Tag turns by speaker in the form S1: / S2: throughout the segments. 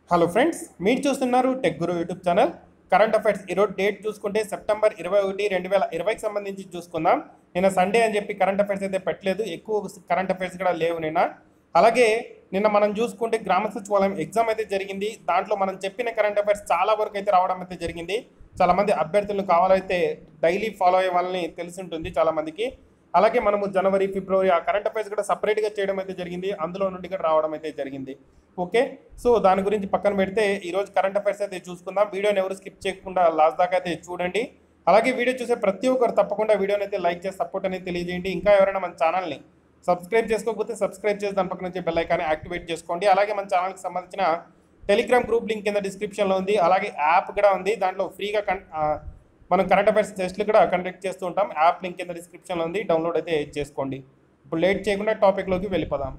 S1: hello friends మీరు చూస్తున్నారు Tech Guru YouTube channel current affairs ఈరోజు డేట్ చూసుకుంటే సెప్టెంబర్ ఇరవై ఒకటి రెండు వేల ఇరవైకి సంబంధించి చూసుకుందాం నిన్న సండే అని చెప్పి కరెంట్ అఫైర్స్ అయితే పెట్టలేదు ఎక్కువ కరెంట్ అఫైర్స్ కూడా లేవు నిన్న అలాగే నిన్న మనం చూసుకుంటే గ్రామ సచివాలయం ఎగ్జామ్ అయితే జరిగింది దాంట్లో మనం చెప్పిన కరెంట్ అఫైర్స్ చాలా వరకు అయితే రావడం అయితే జరిగింది చాలా మంది అభ్యర్థులను కావాలైతే డైలీ ఫాలో అయ్యే వాళ్ళని తెలిసి ఉంటుంది చాలా మందికి అలాగే మనము జనవరి ఫిబ్రవరి ఆ కరెంట్ అఫైర్స్ కూడా సపరేట్గా చేయడం అయితే జరిగింది అందులో నుండి కూడా రావడం అయితే జరిగింది ఓకే సో దాని గురించి పక్కన పెడితే ఈరోజు కరెంట్ అఫైర్స్ అయితే చూసుకుందాం వీడియోని ఎవరు స్కిప్ చేయకుండా లాస్ట్ దాకా అయితే చూడండి అలాగే వీడియో చూసే ప్రతి ఒక్కరు తప్పకుండా వీడియోని అయితే లైక్ చేసి సపోర్ట్ అనేది తెలియజేయండి ఇంకా ఎవరైనా మన ఛానల్ని సబ్స్క్రైబ్ చేసుకోకపోతే సబ్స్క్రైబ్ చేసి దాని పక్కన వచ్చే బెల్ ఐకాన్ని యాక్టివేట్ చేసుకోండి అలాగే మన ఛానల్కి సంబంధించిన టెలిగ్రామ్ గ్రూప్ లింక్ కింద డిస్క్రిప్షన్లో ఉంది అలాగే యాప్ కూడా ఉంది దాంట్లో ఫ్రీగా కన్ ఆ, మనం కరెంట్ అఫైర్స్ టెస్ట్లు కూడా కండక్ట్ చేస్తూ ఉంటాం యాప్ లింక్ కింద డిస్క్రిప్షన్లో ఉంది డౌన్లోడ్ అయితే చేసుకోండి ఇప్పుడు లేట్ చేయకుండా టాపిక్లోకి వెళ్ళిపోదాం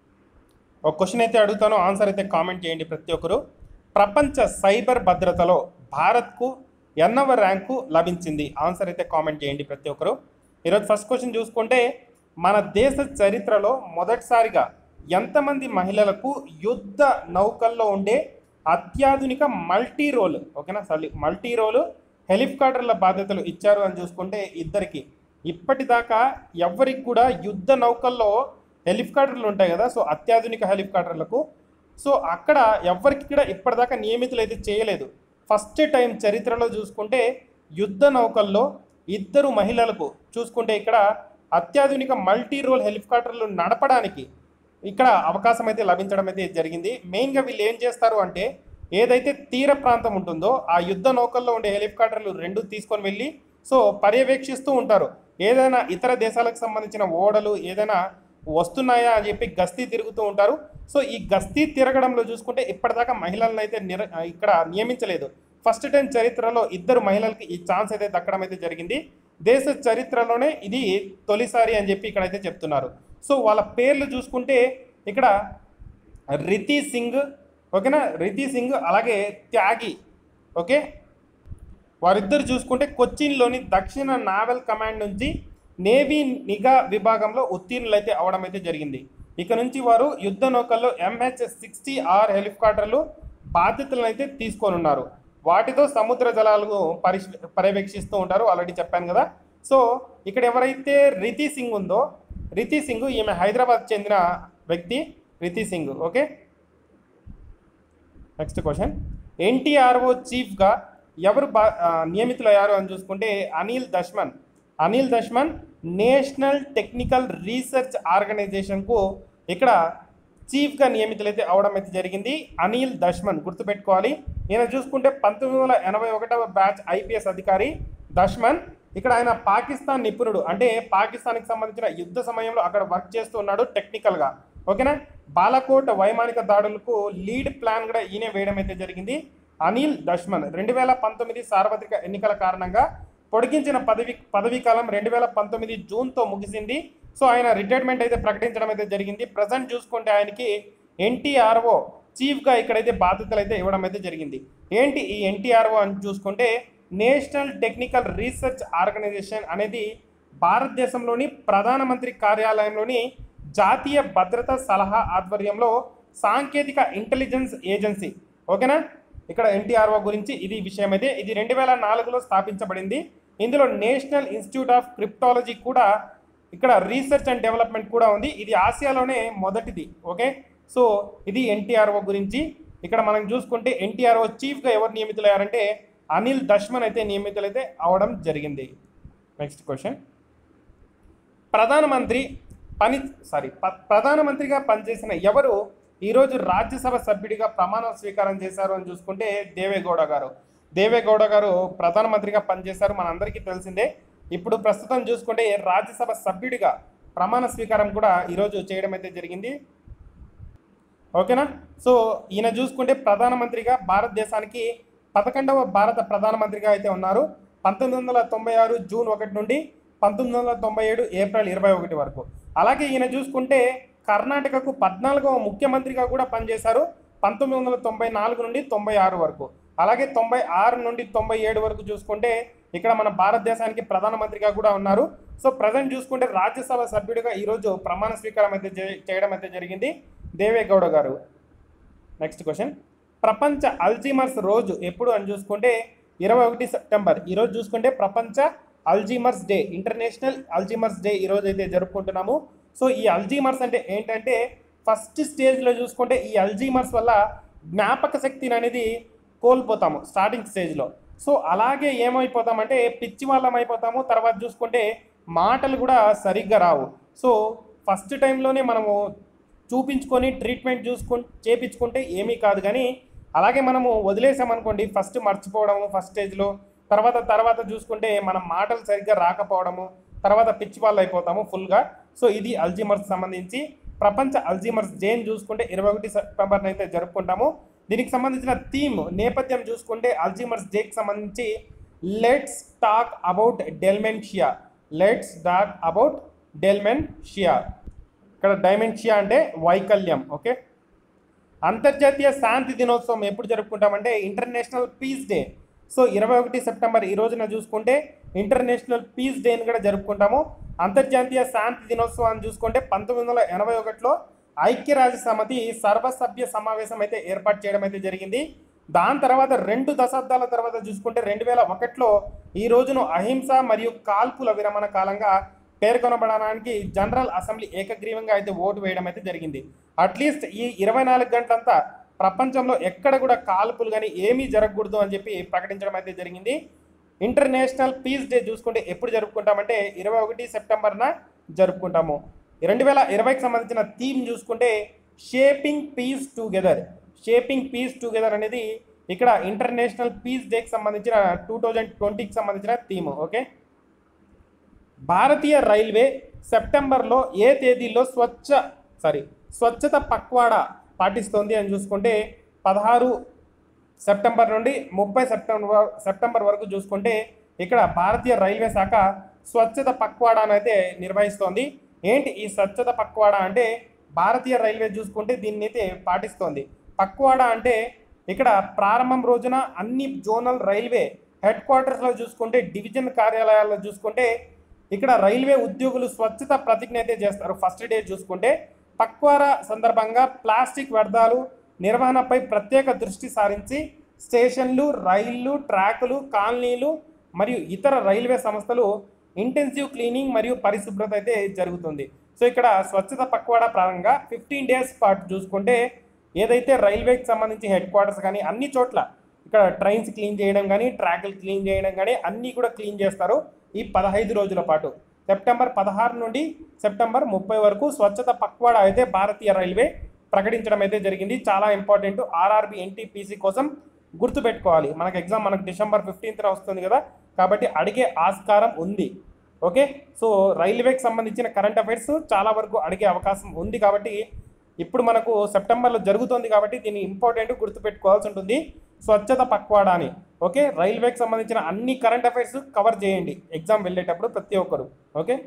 S1: ఒక క్వశ్చన్ అయితే అడుగుతాను ఆన్సర్ అయితే కామెంట్ చేయండి ప్రతి ఒక్కరు ప్రపంచ సైబర్ భద్రతలో భారత్కు ఎన్నవ ర్యాంకు లభించింది ఆన్సర్ అయితే కామెంట్ చేయండి ప్రతి ఒక్కరు ఈరోజు ఫస్ట్ క్వశ్చన్ చూసుకుంటే మన దేశ చరిత్రలో మొదటిసారిగా ఎంతమంది మహిళలకు యుద్ధ నౌకల్లో ఉండే అత్యాధునిక మల్టీ రోల్ ఓకేనా సారీ మల్టీ రోల్ హెలికాప్టర్ల బాధ్యతలు ఇచ్చారు అని చూసుకుంటే ఇద్దరికి ఇప్పటిదాకా ఎవరికి కూడా యుద్ధ నౌకల్లో హెలికాప్టర్లు ఉంటాయి కదా సో అత్యాధునిక హెలికాప్టర్లకు సో అక్కడ ఎవరికి కూడా ఇప్పటిదాకా నియమితులు అయితే చేయలేదు ఫస్ట్ టైం చరిత్రలో చూసుకుంటే యుద్ధ నౌకల్లో ఇద్దరు మహిళలకు చూసుకుంటే ఇక్కడ అత్యాధునిక మల్టీ రోల్ హెలికాప్టర్లు నడపడానికి ఇక్కడ అవకాశం అయితే లభించడం అయితే జరిగింది మెయిన్గా వీళ్ళు ఏం చేస్తారు అంటే ఏదైతే తీర ప్రాంతం ఉంటుందో ఆ యుద్ధ నౌకల్లో ఉండే హెలికాప్టర్లు రెండు తీసుకొని వెళ్ళి సో పర్యవేక్షిస్తూ ఉంటారు ఏదైనా ఇతర దేశాలకు సంబంధించిన ఓడలు ఏదైనా వస్తున్నాయా అని చెప్పి గస్తీ తిరుగుతూ ఉంటారు సో ఈ గస్తీ తిరగడంలో చూసుకుంటే ఇప్పటిదాకా మహిళలను అయితే నిర ఇక్కడ నియమించలేదు ఫస్ట్ టైం చరిత్రలో ఇద్దరు మహిళలకి ఈ ఛాన్స్ అయితే దక్కడం అయితే జరిగింది దేశ చరిత్రలోనే ఇది తొలిసారి అని చెప్పి ఇక్కడైతే చెప్తున్నారు సో వాళ్ళ పేర్లు చూసుకుంటే ఇక్కడ రితి సింగ్ ఓకేనా రితి సింగ్ అలాగే త్యాగి ఓకే వారిద్దరు చూసుకుంటే కొచ్చిన్లోని దక్షిణ నావల్ కమాండ్ నుంచి నేవీ నిఘా విభాగంలో ఉత్తీర్ణులైతే అవడం అయితే జరిగింది ఇక నుంచి వారు యుద్ధ నౌకల్లో ఎంహెచ్ సిక్స్టీ ఆర్ హెలికాప్టర్లు బాధ్యతలను అయితే తీసుకొని ఉన్నారు వాటితో సముద్ర జలాలను పరిశ్ పర్యవేక్షిస్తూ ఉంటారు ఆల్రెడీ చెప్పాను కదా సో ఇక్కడ ఎవరైతే రితి సింగ్ ఉందో రితి సింగ్ ఈమె హైదరాబాద్ చెందిన వ్యక్తి Riti Singh okay next question NTRO చీఫ్గా ఎవరు బా ఆ, నియమితులయ్యారు అని చూసుకుంటే Anil Dasmana Anil Dasmana national technical research ఆర్గనైజేషన్కు ఇక్కడ చీఫ్గా నియమితులైతే అవడం అయితే జరిగింది అనిల్ దష్మన్ గుర్తుపెట్టుకోవాలి ఈయన చూసుకుంటే పంతొమ్మిది వందల ఎనభై ఒకటవ బ్యాచ్ ఐపీఎస్ అధికారి దష్మన్ ఇక్కడ ఆయన పాకిస్తాన్ నిపుణుడు అంటే పాకిస్తాన్కి సంబంధించిన యుద్ధ సమయంలో అక్కడ వర్క్ చేస్తూ ఉన్నాడు టెక్నికల్గా ఓకేనా బాలకోట్ వైమానిక దాడులకు లీడ్ ప్లాన్ కూడా ఈయన వేయడం అయితే జరిగింది అనిల్ దష్మన్ రెండు వేల పంతొమ్మిది సార్వత్రిక ఎన్నికల కారణంగా పొడిగించిన పదవి పదవీ కాలం రెండు వేల పంతొమ్మిది జూన్తో ముగిసింది సో ఆయన రిటైర్మెంట్ అయితే ప్రకటించడం అయితే జరిగింది ప్రజెంట్ చూసుకుంటే ఆయనకి ఎన్టీఆర్ఓ చీఫ్గా ఇక్కడైతే బాధ్యతలు అయితే ఇవ్వడం అయితే జరిగింది ఏంటి ఈ ఎన్టీఆర్ఓ అని చూసుకుంటే నేషనల్ టెక్నికల్ రీసెర్చ్ ఆర్గనైజేషన్ అనేది భారతదేశంలోని ప్రధానమంత్రి కార్యాలయంలోని జాతీయ భద్రతా సలహా ఆధ్వర్యంలో సాంకేతిక ఇంటెలిజెన్స్ ఏజెన్సీ ఓకేనా ఇక్కడ ఎన్టీఆర్ఓ గురించి ఇది విషయం అయితే ఇది రెండు వేల నాలుగులో స్థాపించబడింది ఇందులో నేషనల్ ఇన్స్టిట్యూట్ ఆఫ్ క్రిప్టాలజీ కూడా ఇక్కడ రీసెర్చ్ అండ్ డెవలప్మెంట్ కూడా ఉంది ఇది ఆసియాలోనే మొదటిది ఓకే సో ఇది ఎన్టీఆర్ఓ గురించి ఇక్కడ మనం చూసుకుంటే ఎన్టీఆర్ఓ చీఫ్గా ఎవరు నియమితులయ్యారంటే అనిల్ దష్మన్ అయితే నియమితులైతే అవడం జరిగింది నెక్స్ట్ క్వశ్చన్ ప్రధానమంత్రి పని సారీ ప- ప్రధానమంత్రిగా పనిచేసిన ఎవరు ఈరోజు రాజ్యసభ సభ్యుడిగా ప్రమాణ స్వీకారం చేశారు అని చూసుకుంటే దేవేగౌడ గారు దేవేగౌడ గారు ప్రధానమంత్రిగా పనిచేశారు మనందరికీ తెలిసిందే ఇప్పుడు ప్రస్తుతం చూసుకుంటే రాజ్యసభ సభ్యుడిగా ప్రమాణ స్వీకారం కూడా ఈరోజు చేయడం అయితే జరిగింది ఓకేనా సో ఈయన చూసుకుంటే ప్రధానమంత్రిగా భారతదేశానికి పదకొండవ భారత ప్రధానమంత్రిగా అయితే ఉన్నారు పంతొమ్మిది వందల తొంభై ఆరు జూన్ ఒకటి నుండి పంతొమ్మిది వందల తొంభై ఏడు ఏప్రిల్ ఇరవై ఒకటి వరకు అలాగే ఈయన చూసుకుంటే కర్ణాటకకు పద్నాలుగవ ముఖ్యమంత్రిగా కూడా పనిచేశారు పంతొమ్మిది వందల తొంభై నాలుగు నుండి తొంభై ఆరు వరకు అలాగే తొంభై ఆరు నుండి తొంభై ఏడు వరకు చూసుకుంటే ఇక్కడ మన భారతదేశానికి ప్రధానమంత్రిగా కూడా ఉన్నారు సో ప్రజెంట్ చూసుకుంటే రాజ్యసభ సభ్యుడిగా ఈరోజు ప్రమాణ స్వీకారం అయితే చే- చేయడం అయితే జరిగింది దేవేగౌడ గారు నెక్స్ట్ క్వశ్చన్ ప్రపంచ అల్జీమర్స్ రోజు ఎప్పుడు అని చూసుకుంటే ఇరవై ఒకటి సెప్టెంబర్ ఈరోజు చూసుకుంటే ప్రపంచ Alzheimer's day international Alzheimer's day ఈరోజు అయితే జరుపుకుంటున్నాము సో ఈ అల్జీమర్స్ అంటే ఏంటంటే ఫస్ట్ స్టేజ్లో చూసుకుంటే ఈ అల్జీమర్స్ వల్ల జ్ఞాపక శక్తిని అనేది కోల్పోతాము స్టార్టింగ్ స్టేజ్లో సో అలాగే ఏమైపోతామంటే పిచ్చి వాళ్ళం అయిపోతాము తర్వాత చూసుకుంటే మాటలు కూడా సరిగ్గా రావు సో ఫస్ట్ టైంలోనే మనము చూపించుకొని ట్రీట్మెంట్ చూసుకు చేపించుకుంటే ఏమీ కాదు కానీ అలాగే మనము వదిలేసామనుకోండి ఫస్ట్ మర్చిపోవడము ఫస్ట్ స్టేజ్లో తర్వాత తర్వాత చూసుకుంటే మనం మాటలు సరిగ్గా రాకపోవడము తర్వాత పిచ్చి వాళ్ళు అయిపోతాము ఫుల్గా సో ఇది అల్జీమర్స్ సంబంధించి ప్రపంచ అల్జీమర్స్ డేని చూసుకుంటే ఇరవై ఒకటి సెప్టెంబర్ని అయితే జరుపుకుంటాము దీనికి సంబంధించిన థీమ్ నేపథ్యం చూసుకుంటే అల్జీమర్స్ డేకి సంబంధించి let's talk about dementia let's talk about dementia ఇక్కడ డైమెన్షియా అంటే వైకల్యం ఓకే అంతర్జాతీయ శాంతి దినోత్సవం ఎప్పుడు జరుపుకుంటామంటే ఇంటర్నేషనల్ పీస్ డే సో ఇరవై ఒకటి సెప్టెంబర్ ఈ రోజున చూసుకుంటే ఇంటర్నేషనల్ పీస్ డేని కూడా జరుపుకుంటాము అంతర్జాతీయ శాంతి దినోత్సవాన్ని చూసుకుంటే పంతొమ్మిది వందల ఎనభై ఒకటిలో ఐక్యరాజ్య సమితి సర్వసభ్య సమావేశం అయితే ఏర్పాటు చేయడం అయితే జరిగింది దాని తర్వాత రెండు దశాబ్దాల తర్వాత చూసుకుంటే రెండు వేల ఒకటిలో ఈ రోజును అహింస మరియు కాల్పుల విరమణ కాలంగా పేర్కొనబడడానికి జనరల్ అసెంబ్లీ ఏకగ్రీవంగా అయితే ఓటు వేయడం అయితే జరిగింది అట్లీస్ట్ ఈ ఇరవై నాలుగు గంటలంతా ప్రపంచంలో ఎక్కడ కూడా కాల్పులు కానీ ఏమీ జరగకూడదు అని చెప్పి ప్రకటించడం అయితే జరిగింది ఇంటర్నేషనల్ పీస్ డే చూసుకుంటే ఎప్పుడు జరుపుకుంటామంటే ఇరవై ఒకటి సెప్టెంబర్న జరుపుకుంటాము రెండు వేల ఇరవైకి సంబంధించిన థీమ్ చూసుకుంటే shaping peace together shaping peace together అనేది ఇక్కడ ఇంటర్నేషనల్ పీస్ డేకి సంబంధించిన టూ థౌజండ్ ట్వంటీకి సంబంధించిన థీమ్ ఓకే భారతీయ రైల్వే సెప్టెంబర్లో ఏ తేదీలో స్వచ్ఛ సారీ స్వచ్ఛత పక్వాడా పాటిస్తోంది అని చూసుకుంటే పదహారు సెప్టెంబర్ నుండి ముప్పై సెప్టెంబర్ సెప్టెంబర్ వరకు చూసుకుంటే ఇక్కడ భారతీయ రైల్వే శాఖ స్వచ్ఛత పక్వాడాను అయితే నిర్వహిస్తోంది ఏంటి ఈ స్వచ్ఛత పక్వాడా అంటే భారతీయ రైల్వే చూసుకుంటే దీన్ని అయితే పాటిస్తోంది పక్వాడా అంటే ఇక్కడ ప్రారంభం రోజున అన్ని జోనల్ రైల్వే హెడ్ క్వార్టర్స్లో చూసుకుంటే డివిజన్ కార్యాలయాల్లో చూసుకుంటే ఇక్కడ రైల్వే ఉద్యోగులు స్వచ్ఛత ప్రతిజ్ఞ అయితే చేస్తారు ఫస్ట్ డే చూసుకుంటే పక్వారా సందర్భంగా ప్లాస్టిక్ వ్యర్థాలు నిర్వహణపై ప్రత్యేక దృష్టి సారించి స్టేషన్లు రైళ్లు ట్రాకులు కాలనీలు మరియు ఇతర రైల్వే సంస్థలు ఇంటెన్సివ్ క్లీనింగ్ మరియు పరిశుభ్రత అయితే జరుగుతుంది సో ఇక్కడ స్వచ్ఛత పక్వాడా ప్రారంభంగా ఫిఫ్టీన్ డేస్ పాటు చూసుకుంటే ఏదైతే రైల్వేకి సంబంధించి హెడ్ క్వార్టర్స్ కానీ అన్ని చోట్ల ఇక్కడ ట్రైన్స్ క్లీన్ చేయడం కానీ ట్రాకులు క్లీన్ చేయడం కానీ అన్నీ కూడా క్లీన్ చేస్తారు ఈ పదహైదు రోజుల పాటు సెప్టెంబర్ పదహారు నుండి సెప్టెంబర్ ముప్పై వరకు స్వచ్ఛత పక్వాడా అయితే భారతీయ రైల్వే ప్రకటించడం అయితే జరిగింది చాలా ఇంపార్టెంట్ ఆర్ఆర్బి ఎన్టీపీసీ కోసం గుర్తుపెట్టుకోవాలి మనకు ఎగ్జామ్ మనకు డిసెంబర్ ఫిఫ్టీన్త్న వస్తుంది కదా కాబట్టి అడిగే ఆస్కారం ఉంది ఓకే సో రైల్వేకి సంబంధించిన కరెంట్ అఫైర్స్ చాలా వరకు అడిగే అవకాశం ఉంది కాబట్టి ఇప్పుడు మనకు సెప్టెంబర్లో జరుగుతుంది కాబట్టి దీన్ని ఇంపార్టెంట్ గుర్తుపెట్టుకోవాల్సి ఉంటుంది స్వచ్ఛత పక్వాడా అని ఓకే రైల్వేకి సంబంధించిన అన్ని కరెంట్ అఫైర్స్ కవర్ చేయండి ఎగ్జామ్ వెళ్ళేటప్పుడు ప్రతి ఒక్కరు ఓకే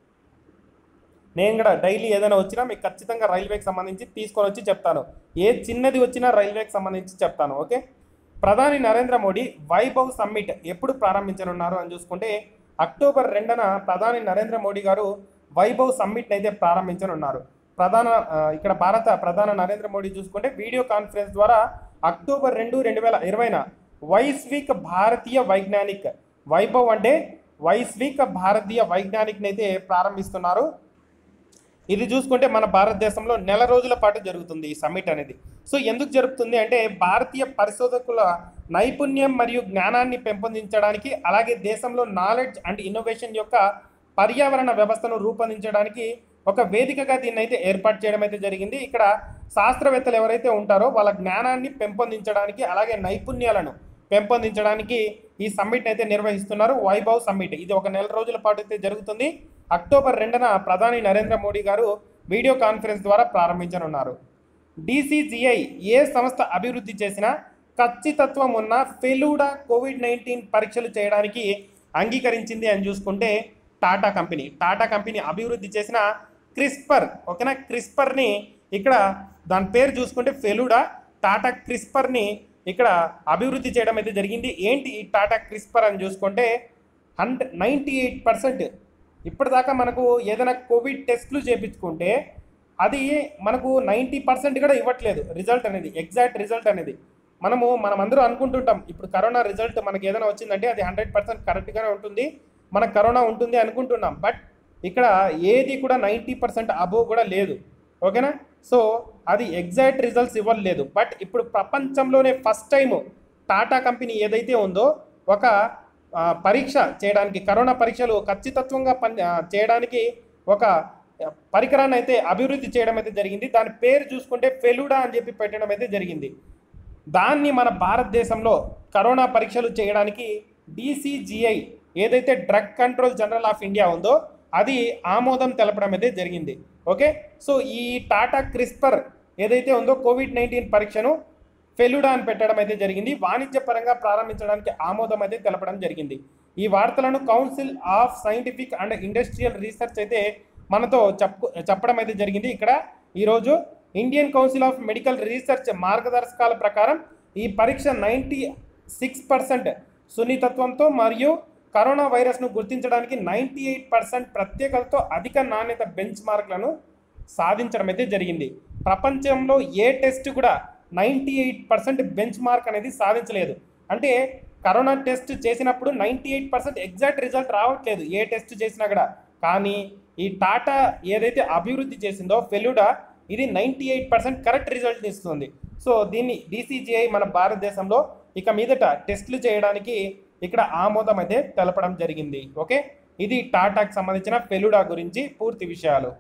S1: నేను కూడా డైలీ ఏదైనా వచ్చినా మీకు ఖచ్చితంగా రైల్వేకి సంబంధించి తీసుకొని వచ్చి చెప్తాను ఏ చిన్నది వచ్చినా రైల్వేకి సంబంధించి చెప్తాను ఓకే ప్రధాని నరేంద్ర మోడీ వైభవ్ సమ్మిట్ ఎప్పుడు ప్రారంభించనున్నారు అని చూసుకుంటే అక్టోబర్ రెండున ప్రధాని నరేంద్ర మోడీ గారు వైభవ్ సమ్మిట్ అయితే ప్రారంభించనున్నారు ప్రధాన ఆ, ఇక్కడ భారత ప్రధాన నరేంద్ర మోడీ చూసుకుంటే వీడియో కాన్ఫరెన్స్ ద్వారా అక్టోబర్ రెండు రెండు వేల ఇరవైన వైశ్విక్ భారతీయ వైజ్ఞానిక్ వైభవ్ అంటే వైశ్విక్ భారతీయ వైజ్ఞానిక్ని అయితే ప్రారంభిస్తున్నారు ఇది చూసుకుంటే మన భారతదేశంలో నెల రోజుల పాటు జరుగుతుంది ఈ సమ్మిట్ అనేది సో ఎందుకు జరుగుతుంది అంటే భారతీయ పరిశోధకుల నైపుణ్యం మరియు జ్ఞానాన్ని పెంపొందించడానికి అలాగే దేశంలో నాలెడ్జ్ అండ్ ఇన్నోవేషన్ యొక్క పర్యావరణ వ్యవస్థను రూపొందించడానికి ఒక వేదికగా దీన్ని అయితే ఏర్పాటు చేయడం అయితే జరిగింది ఇక్కడ శాస్త్రవేత్తలు ఎవరైతే ఉంటారో వాళ్ళ జ్ఞానాన్ని పెంపొందించడానికి అలాగే నైపుణ్యాలను పెంపొందించడానికి ఈ సమ్మిట్ అయితే నిర్వహిస్తున్నారు వైభవ్ సమ్మిట్ ఇది ఒక నెల రోజుల పాటు అయితే జరుగుతుంది అక్టోబర్ రెండున ప్రధాని నరేంద్ర మోడీ గారు వీడియో కాన్ఫరెన్స్ ద్వారా ప్రారంభించనున్నారు డీసీజీఐ ఏ సంస్థ అభివృద్ధి చేసినా ఖచ్చితత్వం ఉన్న ఫెలూడా కోవిడ్ నైన్టీన్ పరీక్షలు చేయడానికి అంగీకరించింది అని చూసుకుంటే టాటా కంపెనీ టాటా కంపెనీ అభివృద్ధి చేసిన క్రిస్పర్ ఓకేనా క్రిస్పర్ని ఇక్కడ దాని పేరు చూసుకుంటే ఫెలూడా టాటా క్రిస్పర్ని ఇక్కడ అభివృద్ధి చేయడం అయితే జరిగింది ఏంటి ఈ టాటా క్రిస్పర్ అని చూసుకుంటే హండ్రెడ్ నైంటీ ఎయిట్ పర్సెంట్ ఇప్పటిదాకా మనకు ఏదైనా కోవిడ్ టెస్ట్లు చేయించుకుంటే అది మనకు నైంటీ పర్సెంట్ కూడా ఇవ్వట్లేదు రిజల్ట్ అనేది ఎగ్జాక్ట్ రిజల్ట్ అనేది మనము మనం అందరూ అనుకుంటుంటాం ఇప్పుడు కరోనా రిజల్ట్ మనకి ఏదైనా వచ్చిందంటే అది హండ్రెడ్ పర్సెంట్ కరెక్ట్గానే ఉంటుంది మనకు కరోనా ఉంటుంది అనుకుంటున్నాం బట్ ఇక్కడ ఏది కూడా నైంటీ పర్సెంట్ అబోవ్ కూడా లేదు ఓకేనా సో అది ఎగ్జాక్ట్ రిజల్ట్స్ ఇవ్వలేదు బట్ ఇప్పుడు ప్రపంచంలోనే ఫస్ట్ టైం టాటా కంపెనీ ఏదైతే ఉందో ఒక ఆ, పరీక్ష చేయడానికి కరోనా పరీక్షలు ఖచ్చితత్వంగా పని ఆ, చేయడానికి ఒక పరికరాన్ని అయితే అభివృద్ధి చేయడం అయితే జరిగింది దాని పేరు చూసుకుంటే ఫెలుడా అని చెప్పి పెట్టడం అయితే జరిగింది దాన్ని మన భారతదేశంలో కరోనా పరీక్షలు చేయడానికి డిసిజిఐ ఏదైతే drug control general of India ఉందో అది ఆమోదం తెలపడం అయితే జరిగింది ఓకే సో ఈ టాటా క్రిస్పర్ ఏదైతే ఉందో కోవిడ్ నైన్టీన్ పరీక్షను ఫెలుడా అని పెట్టడం అయితే జరిగింది వాణిజ్యపరంగా ప్రారంభించడానికి ఆమోదం అయితే తెలపడం జరిగింది ఈ వార్తలను council of scientific and industrial research అయితే మనతో చెప్పు చెప్పడం అయితే జరిగింది ఇక్కడ ఈరోజు Indian council of medical research మార్గదర్శకాల ప్రకారం ఈ పరీక్ష నైంటీ సిక్స్ పర్సెంట్ సున్నితత్వంతో మరియు కరోనా వైరస్ను గుర్తించడానికి నైంటీ ఎయిట్ పర్సెంట్ ప్రత్యేకతతో అధిక నాణ్యత బెంచ్ మార్క్లను సాధించడం అయితే జరిగింది ప్రపంచంలో ఏ టెస్ట్ కూడా ninety eight percent benchmark అనేది సాధించలేదు అంటే కరోనా టెస్ట్ చేసినప్పుడు ninety eight percent exact result రావట్లేదు ఏ టెస్ట్ చేసినా కూడా కానీ ఈ టాటా ఏదైతే అభివృద్ధి చేసిందో ఫెలుడా ఇది ninety eight percent correct result ఇస్తుంది సో దీన్ని డీసీజీఐ మన భారతదేశంలో ఇక మీదట టెస్టులు చేయడానికి ఇక్కడ ఆమోదం అయితే తెలపడం జరిగింది ఓకే ఇది టాటాకి సంబంధించిన ఫెలుడా గురించి పూర్తి విషయాలు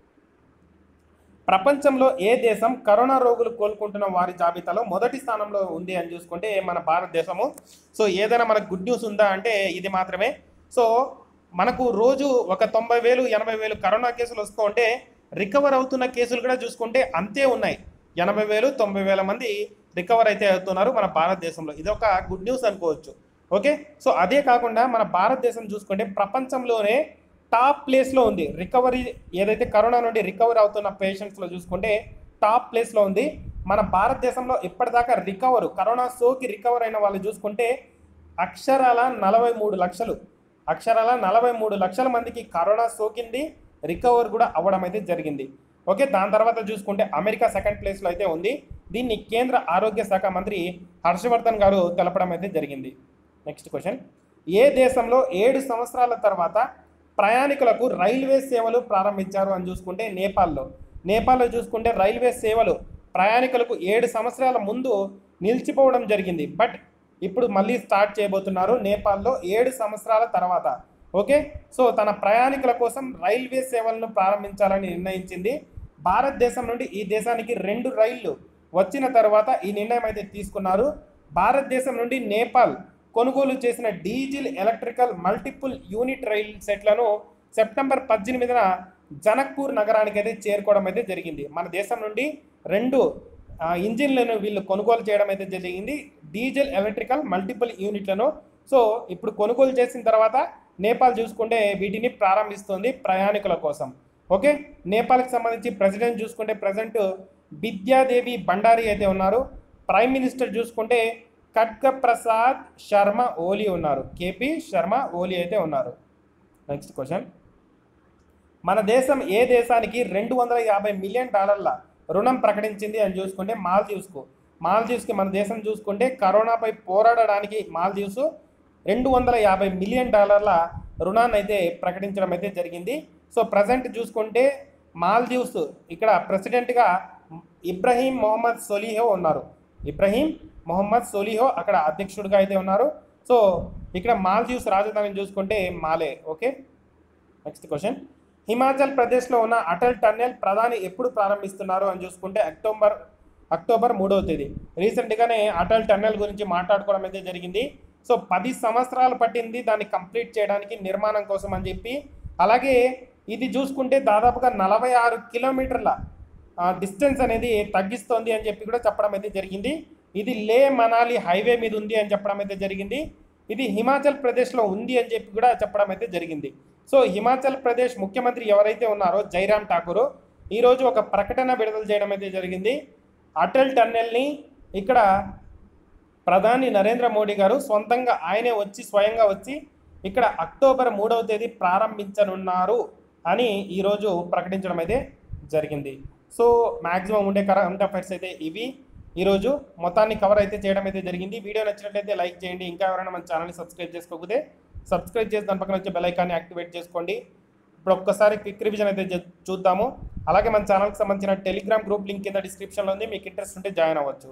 S1: ప్రపంచంలో ఏ దేశం కరోనా రోగులు కోలుకుంటున్న వారి జాబితాలో మొదటి స్థానంలో ఉంది అని చూసుకుంటే మన భారతదేశము సో ఏదైనా మనకు గుడ్ న్యూస్ ఉందా అంటే ఇది మాత్రమే సో మనకు రోజు ఒక తొంభై వేలు ఎనభై వేలు కరోనా కేసులు వస్తూ ఉంటే రికవర్ అవుతున్న కేసులు కూడా చూసుకుంటే అంతే ఉన్నాయి ఎనభై వేలు తొంభై వేల మంది రికవర్ అయితే అవుతున్నారు మన భారతదేశంలో ఇది ఒక గుడ్ న్యూస్ అనుకోవచ్చు ఓకే సో అదే కాకుండా మన భారతదేశం చూసుకుంటే ప్రపంచంలోనే టాప్ ప్లేస్లో ఉంది రికవరీ ఏదైతే కరోనా నుండి రికవర్ అవుతున్న పేషెంట్స్లో చూసుకుంటే టాప్ ప్లేస్లో ఉంది మన భారతదేశంలో ఇప్పటిదాకా రికవర్ కరోనా సోకి రికవర్ అయిన వాళ్ళు చూసుకుంటే అక్షరాల నలభై మూడు లక్షలు అక్షరాల నలభై మూడు లక్షల మందికి కరోనా సోకింది రికవర్ కూడా అవ్వడం అయితే జరిగింది ఓకే దాని తర్వాత చూసుకుంటే అమెరికా సెకండ్ ప్లేస్లో అయితే ఉంది దీన్ని కేంద్ర ఆరోగ్య శాఖ మంత్రి హర్షవర్ధన్ గారు తెలపడం అయితే జరిగింది నెక్స్ట్ క్వశ్చన్ ఏ దేశంలో ఏడు సంవత్సరాల తర్వాత ప్రయాణికులకు రైల్వే సేవలు ప్రారంభించారు అని చూసుకుంటే నేపాల్లో నేపాల్లో చూసుకుంటే రైల్వే సేవలు ప్రయాణికులకు ఏడు సంవత్సరాల ముందు నిలిచిపోవడం జరిగింది బట్ ఇప్పుడు మళ్ళీ స్టార్ట్ చేయబోతున్నారు నేపాల్లో ఏడు సంవత్సరాల తర్వాత ఓకే సో తన ప్రయాణికుల కోసం రైల్వే సేవలను ప్రారంభించాలని నిర్ణయించింది భారతదేశం నుండి ఈ దేశానికి రెండు రైళ్లు వచ్చిన తర్వాత ఈ నిర్ణయం అయితే తీసుకున్నారు భారతదేశం నుండి నేపాల్ కొనుగోలు చేసిన diesel electrical multiple unit rail సెట్లను సెప్టెంబర్ పద్దెనిమిదిన జనక్పూర్ నగరానికి అయితే చేరుకోవడం అయితే జరిగింది మన దేశం నుండి రెండు ఆ, ఇంజిన్లను వీళ్ళు కొనుగోలు చేయడం అయితే జరిగింది డీజిల్ ఎలక్ట్రికల్ మల్టిపుల్ యూనిట్లను సో ఇప్పుడు కొనుగోలు చేసిన తర్వాత నేపాల్ చూసుకుంటే వీటిని ప్రారంభిస్తుంది ప్రయాణికుల కోసం ఓకే నేపాల్కి సంబంధించి ప్రెసిడెంట్ చూసుకుంటే ప్రజెంట్ విద్యాదేవి బండారి అయితే ఉన్నారు ప్రైమ్ మినిస్టర్ చూసుకుంటే ఖడ్గ ప్రసాద్ శర్మ ఓలీ ఉన్నారు కేపీ శర్మ ఓలీ అయితే ఉన్నారు నెక్స్ట్ క్వశ్చన్ మన దేశం ఏ దేశానికి రెండు వందల యాభై మిలియన్ డాలర్ల రుణం ప్రకటించింది అని చూసుకుంటే మాల్దీవ్స్కు మాల్దీవ్స్కి మన దేశం చూసుకుంటే కరోనాపై పోరాడడానికి మాల్దీవ్స్ రెండు వందల యాభై మిలియన్ డాలర్ల రుణాన్ని అయితే ప్రకటించడం అయితే జరిగింది సో ప్రజెంట్ చూసుకుంటే మాల్దీవ్స్ ఇక్కడ ప్రెసిడెంట్గా ఇబ్రహీం మొహమ్మద్ సొలిహో ఉన్నారు ఇబ్రహీం మొహమ్మద్ సొలిహో అక్కడ అధ్యక్షుడిగా అయితే ఉన్నారు సో ఇక్కడ మాల్దీవ్స్ రాజధాని చూసుకుంటే Male okay next question Himachal ప్రదేశ్లో ఉన్న అటల్ టన్నెల్ ప్రధాని ఎప్పుడు ప్రారంభిస్తున్నారు అని చూసుకుంటే అక్టోబర్ అక్టోబర్ మూడవ తేదీ రీసెంట్గానే అటల్ టన్నెల్ గురించి మాట్లాడుకోవడం అయితే జరిగింది సో పది సంవత్సరాలు పట్టింది దాన్ని కంప్లీట్ చేయడానికి నిర్మాణం కోసం అని చెప్పి అలాగే ఇది చూసుకుంటే దాదాపుగా నలభై ఆరు కిలోమీటర్ల డిస్టెన్స్ అనేది తగ్గిస్తోంది అని చెప్పి కూడా చెప్పడం అయితే జరిగింది ఇది లే మనాలి హైవే మీద ఉంది అని చెప్పడం అయితే జరిగింది ఇది హిమాచల్ ప్రదేశ్లో ఉంది అని చెప్పి కూడా చెప్పడం అయితే జరిగింది సో హిమాచల్ ప్రదేశ్ ముఖ్యమంత్రి ఎవరైతే ఉన్నారో జైరామ్ ఠాకూర్ ఈరోజు ఒక ప్రకటన విడుదల చేయడం అయితే జరిగింది అటల్ టన్నెల్ని ఇక్కడ ప్రధాని నరేంద్ర మోడీ గారు సొంతంగా ఆయనే వచ్చి స్వయంగా వచ్చి ఇక్కడ అక్టోబర్ మూడవ తేదీ ప్రారంభించనున్నారు అని ఈరోజు ప్రకటించడం అయితే జరిగింది సో మ్యాక్సిమం ఉండే కరెంట్ అఫైర్స్ అయితే ఇవి ఈరోజు మొత్తాన్ని కవర్ అయితే చేయడం అయితే జరిగింది వీడియో నచ్చినట్లయితే లైక్ చేయండి ఇంకా ఎవరైనా మన ఛానల్ని సబ్స్క్రైబ్ చేసుకోకపోతే సబ్స్క్రైబ్ చేసి దాని పక్కన వచ్చే బెల్ ఐకాన్ని యాక్టివేట్ చేసుకోండి ఇప్పుడు ఒక్కసారి క్విక్ రివిజన్ అయితే చూ- చూద్దాము అలాగే మన ఛానల్కి సంబంధించిన టెలిగ్రామ్ గ్రూప్ లింక్ కింద డిస్క్రిప్షన్లో ఉంది మీకు ఇంట్రెస్ట్ ఉంటే జాయిన్ అవ్వచ్చు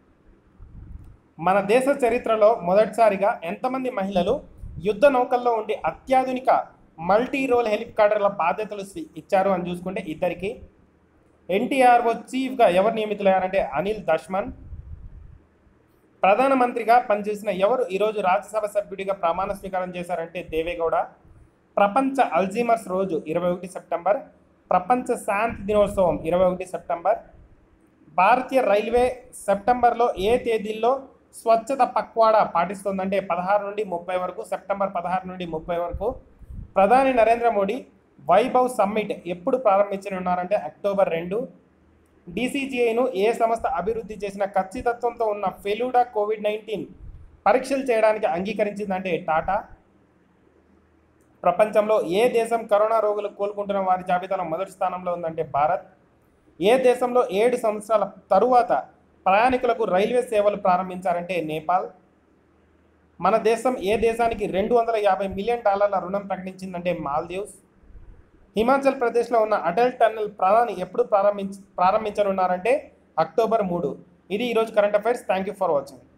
S1: మన దేశ చరిత్రలో మొదటిసారిగా ఎంతమంది మహిళలు యుద్ధ నౌకల్లో ఉండి అత్యాధునిక మల్టీ రోల్ హెలికాప్టర్ల బాధ్యతలు స్వీ- ఇచ్చారు అని చూసుకుంటే ఇద్దరికి ఎన్టీఆర్ఓ చీఫ్గా ఎవరు నియమితులయ్యారంటే అనిల్ దష్మన్ ప్రధానమంత్రిగా పనిచేసిన ఎవరు ఈరోజు రాజ్యసభ సభ్యుడిగా ప్రమాణ స్వీకారం చేశారంటే దేవేగౌడ ప్రపంచ అల్జీమర్స్ రోజు ఇరవై ఒకటి సెప్టెంబర్ ప్రపంచ శాంతి దినోత్సవం ఇరవై ఒకటి సెప్టెంబర్ భారతీయ రైల్వే సెప్టెంబర్లో ఏ తేదీల్లో స్వచ్ఛత పక్వాడా పాటిస్తుందంటే పదహారు నుండి ముప్పై వరకు సెప్టెంబర్ పదహారు నుండి ముప్పై వరకు ప్రధాని నరేంద్ర మోడీ వైభవ్ సమ్మిట్ ఎప్పుడు ప్రారంభించనున్నారంటే అక్టోబర్ రెండు డీసీజీఐను ఏ సంస్థ అభివృద్ధి చేసిన ఖచ్చితత్వంతో ఉన్న ఫెలూడా కోవిడ్ నైన్టీన్ పరీక్షలు చేయడానికి అంగీకరించిందంటే టాటా ప్రపంచంలో ఏ దేశం కరోనా రోగులు కోలుకుంటున్న వారి జాబితాలో మొదటి స్థానంలో ఉందంటే భారత్ ఏ దేశంలో ఏడు సంవత్సరాల తరువాత ప్రయాణికులకు రైల్వే సేవలు ప్రారంభించారంటే నేపాల్ మన దేశం ఏ దేశానికి రెండు వందల యాభై మిలియన్ డాలర్ల రుణం ప్రకటించిందంటే మాల్దీవ్స్ హిమాచల్ ప్రదేశ్లో ఉన్న అటల్ టన్నెల్ ప్రధాని ఎప్పుడు ప్రారంభించ ప్రారంభించనున్నారంటే అక్టోబర్ మూడు ఇది ఈరోజు current affairs thank you for watching